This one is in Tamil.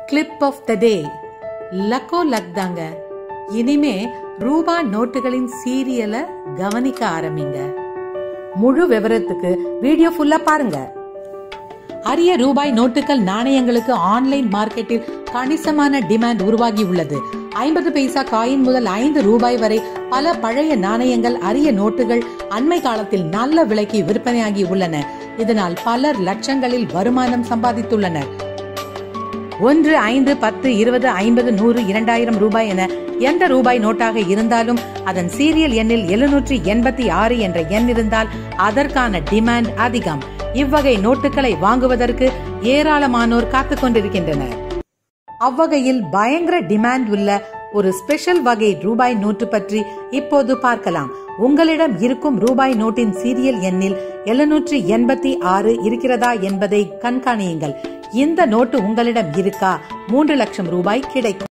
கிளிப் ஆஃப் த டே லக்கோ லக் தாங்க இனிமே ரூபா நோட்டுகளின் சீரியலை கவனிக்க ஆரம்பிங்க முழு விவரத்துக்கு வீடியோ ஃபுல்லா பாருங்க அரிய ரூபாய் நோட்டுகள் நாணயங்களுக்கு ஆன்லைன் மார்க்கெட்டில் கணிசமான டிமாண்ட் உருவாகி உள்ளது ஐம்பது பைசா காயின் முதல் ஐந்து ரூபாய் வரை பல பழைய நாணயங்கள் அரிய நோட்டுகள் அண்மை காலத்தில் நல்ல விலைக்கு விற்பனையாகி உள்ளன இதனால் பலர் லட்சங்களில் வருமானம் சம்பாதித்துள்ளனர் ஒன்று ஐந்து பத்து இருபது ஐம்பது நூறு இரண்டாயிரம் ரூபாய் என எந்த ரூபாய் நோட்டாக இருந்தாலும் அதன் சீரியல் எண்ணில் எழுநூற்றி எண்பத்தி ஆறு என்ற எண் இருந்தால் அதற்கான டிமாண்ட் அதிகம் இவ்வகை நோட்டுகளை வாங்குவதற்கு ஏராளமானோர் காத்துக் கொண்டிருக்கின்றனர் அவ்வகையில் பயங்கர டிமாண்ட் உள்ள ஒரு ஸ்பெஷல் வகை ரூபாய் நோட்டு பற்றி இப்போது பார்க்கலாம் உங்களிடம் இருக்கும் ரூபாய் நோட்டின் சீரியல் எண்ணில் எழுநூற்றி எண்பத்தி ஆறு இருக்கிறதா என்பதை கண்காணியுங்கள் இந்த நோட்டு உங்களிடம் இருக்கா மூன்று லட்சம் ரூபாய் கிடைக்கும்